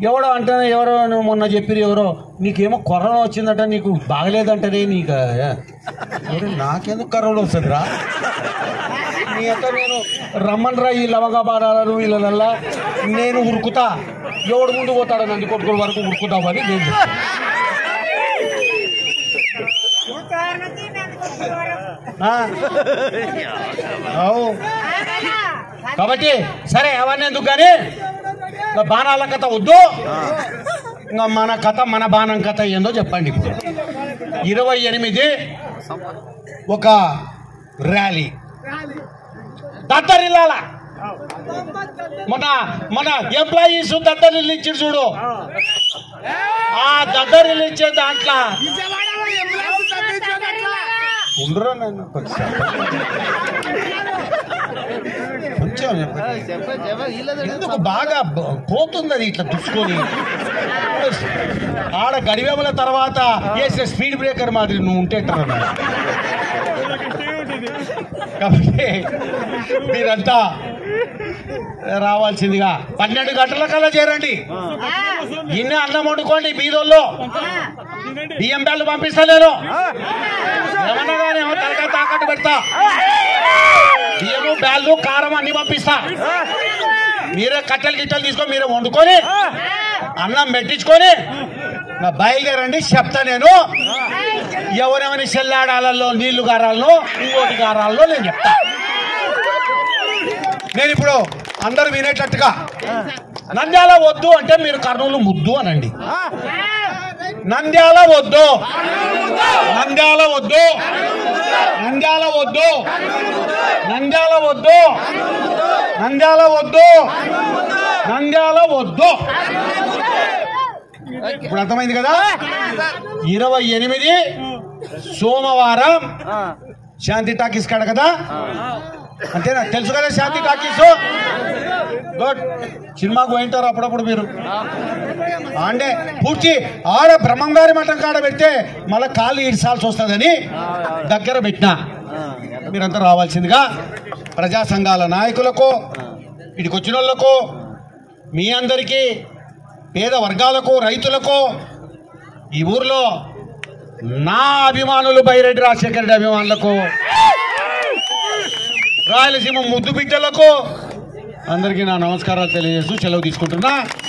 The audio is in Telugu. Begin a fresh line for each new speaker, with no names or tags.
ఎవడో అంటే ఎవరో నువ్వు మొన్న చెప్పిరు ఎవరో నీకేమో కరోనా వచ్చిందట నీకు బాగలేదంటనే నీకు ఎవరు నాకెందుకు కరోనా వస్తుందిరా నీ యొక్క నేను రమ్మన్రా ఈ లవంగా బాడాలను వీళ్ళనల్లా నేను ఉరుకుతా ఎవడు ముందు పోతాడు నంది కొట్టుకుని వరకు ఉరుకుతామని నేను చెప్తా. ఆ? అవు కాబట్టి సరే అవన్నీ ఎందుకు కానీ ఇంకా బాణాల కథ వద్దు ఇంకా మన కథ మన బాణం కథ ఏందో చెప్పండి ఇప్పుడు ఇరవై ఎనిమిది ఒక ర్యాలీ దత్తరిల్లాల మన మన ఎంప్లాయీస్ దత్తరిల్లు ఇచ్చి చూడు ఆ దత్తరిల్లు ఇచ్చే దాంట్లో ఉండరా నన్ను కొంచెం కొంచెం చెప్పండి. ఎందుకు బాగా బ- పోతుంది అది ఇట్లా దుసుకొని ఆడ గడివేమల తర్వాత వేసే స్పీడ్ బ్రేకర్ మాదిరి నువ్వు ఉంటే ఎట్టరా నాయన? కాబట్టి మీరంతా రావాల్సిందిగా పన్నెండు గంటల కల్లా చేరండి ఇన్ని అన్నం వండుకోండి బీదోళ్ళు బియ్యం బ్యాళ్ళు పంపిస్తా నేను ఏమన్నా కానీ ఏమో తలకాయ తాకట్టు పెడతా బియ్యము బ్యాళ్ళు కారం అన్ని పంపిస్తా మీరే కట్టెలు గిట్టెలు తీసుకొని మీరే వండుకొని అన్నం పెట్టించుకొని నా బయలుదేరండి చెప్తా నేను ఎవరెవరి చెల్లాడాలలో నీళ్లు గారాలను ఇంకోటి గారాలలో నేను చెప్తా నేను ఇప్పుడు అందరూ వినేటట్టుగా నంద్యాల వద్దు అంటే మీరు కర్నూలు ముద్దు అనండి నంద్యాల వద్దు నంద్యాల వద్దు నంద్యాల వద్దు నంద్యాల వద్దు నంద్యాల వద్దు నంద్యాల వద్దు ఇప్పుడు అర్థమైంది కదా ఇరవై ఎనిమిది సోమవారం శాంతి టాకీస్ కాడ కదా అంతేనా తెలుసు కదా శాంతి టాకీస్ గుడ్ సినిమాకు పోయింటారు అప్పుడప్పుడు మీరు అంటే పూర్తి ఆడ బ్రహ్మంగారి మఠం కాడ పెడితే మళ్ళీ కాళ్ళు ఇడిసాల్సి వస్తుందని దగ్గర పెట్టినా మీరంతా రావాల్సిందిగా ప్రజా సంఘాల నాయకులకు ఇడికి వచ్చిన వాళ్ళకు మీ అందరికీ పేద వర్గాలకు రైతులకు ఈ ఊర్లో నా అభిమానులు బైరెడ్డి రాజశేఖర రెడ్డి అభిమానులకు రాయలసీమ ముద్దు బిడ్డలకు అందరికీ నా నమస్కారాలు తెలియజేస్తూ సెలవు తీసుకుంటున్నా